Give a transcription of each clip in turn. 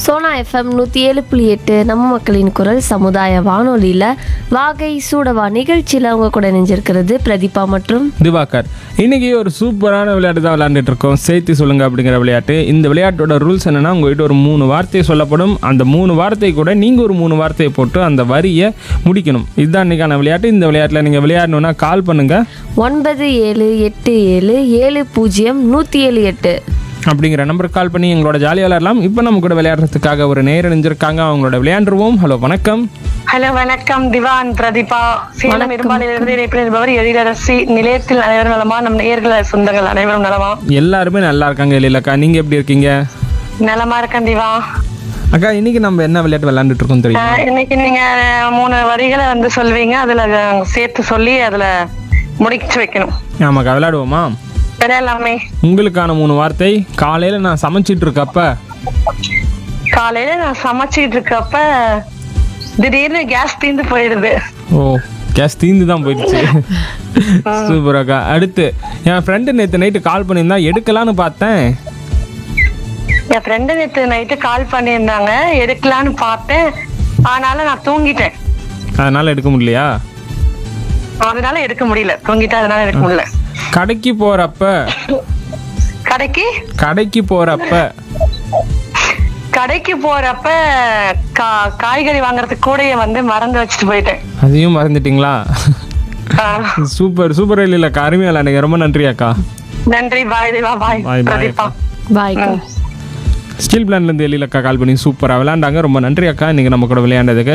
Sona FM நூற்றி ஏழு புள்ளி எட்டு நம்ம மக்களின் குரல் சமுதாய வானொலியில் வாகை சூடவா நிகழ்ச்சியில் அவங்க கூட இணைஞ்சிருக்கிறது பிரதீபா மற்றும் திவாகர் இன்னைக்கு ஒரு சூப்பரான விளையாட்டு தான் விளையாண்டுட்டு இருக்கோம் சேர்த்து சொல்லுங்க அப்படிங்கிற விளையாட்டு இந்த விளையாட்டோட ரூல்ஸ் என்னன்னா உங்ககிட்ட ஒரு மூணு வார்த்தை சொல்லப்படும் அந்த மூணு வார்த்தை கூட நீங்கள் ஒரு மூணு வார்த்தையை போட்டு அந்த வரியை முடிக்கணும் இதுதான் இன்னைக்கான விளையாட்டு இந்த விளையாட்டில் நீங்கள் விளையாடணும்னா கால் பண்ணுங்க ஒன்பது ஏழு எட்டு ஏழு ஏழு பூஜ்ஜியம் நூற்றி ஏழு எட்டு அப்படிங்கிற நம்பருக்கு கால் பண்ணி எங்களோட ஜாலியாக விளையாடலாம் இப்போ நம்ம கூட விளையாடுறதுக்காக ஒரு நேர் இணைஞ்சிருக்காங்க அவங்களோட விளையாண்டுருவோம் ஹலோ வணக்கம் ஹலோ வணக்கம் திவான் பிரதீபா சேலம் இருபாலிலிருந்து இணைப்பிருப்பவர் எழிலரசி நிலையத்தில் அனைவரும் நலமா நம் நேயர்கள் சொந்தங்கள் அனைவரும் நலமா எல்லாருமே நல்லா இருக்காங்க இல்லைல்லக்கா நீங்கள் எப்படி இருக்கீங்க நலமா இருக்கேன் திவா அக்கா இன்னைக்கு நம்ம என்ன விளையாட்டு விளையாண்டுட்டு இருக்கோம் தெரியும் ஆஹ் இன்னைக்கு நீங்க மூணு வரிகளை வந்து சொல்வீங்க அதுல சேர்த்து சொல்லி அதுல முடிச்சு வைக்கணும் ஆமாக்கா விளையாடுவோமா விளையாடலாமே உங்களுக்கான மூணு வார்த்தை காலையில் நான் சமைச்சிட்டு இருக்கப்ப காலையில நான் சமைச்சிட்டு இருக்கப்ப திடீர்னு கேஸ் தீர்ந்து போயிடுது ஓ கேஸ் தீந்து தான் போயிடுச்சு சூப்பர் அக்கா அடுத்து என் ஃப்ரெண்டு நேற்று நைட்டு கால் பண்ணியிருந்தா எடுக்கலான்னு பார்த்தேன் என் ஃப்ரெண்டு நேற்று நைட்டு கால் பண்ணியிருந்தாங்க எடுக்கலான்னு பார்த்தேன் ஆனாலும் நான் தூங்கிட்டேன் அதனால எடுக்க முடியலையா அதனால எடுக்க முடியல தூங்கிட்டேன் அதனால எடுக்க முடியல கடைக்கு போறப்ப கடைக்கு கடைக்கு போறப்ப கடைக்கு போறப்ப கா- காய்கறி வாங்குறதுக்கு கூடயே வந்து மறந்து வச்சுட்டு போயிட்டேன் அதையும் மறந்துட்டீங்களா ஆஹ் சூப்பர் சூப்பர் இல்லைக்கா அருமையா விளையாடுங்க ரொம்ப நன்றி அக்கா நன்றி bye Deva bye Bye, bye, Pratheeba பாய்க்கா ஸ்டீல் பிளான்லேருந்து எழிலக்கா கால் பண்ணி சூப்பராக விளையாண்டாங்க ரொம்ப நன்றி அக்கா நீங்கள் நம்ம கூட விளையாண்டதுக்கு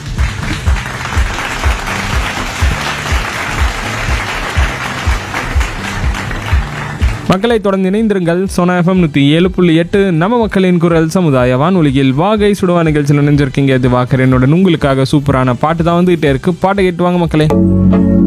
மக்களை தொடர்ந்து இணைந்திருங்கள் சோனா எஃப்எம் நூற்றி ஏழு புள்ளி எட்டு நம்ம மக்களின் குரல் சமுதாய வானொலியில் வாகை சுடுவா நிகழ்ச்சியில் நினைஞ்சிருக்கீங்க இது வாக்கர் என்னோட உங்களுக்காக சூப்பரான பாட்டு தான் வந்துகிட்டே இருக்கு பாட்டை கேட்டு வாங்க மக்களே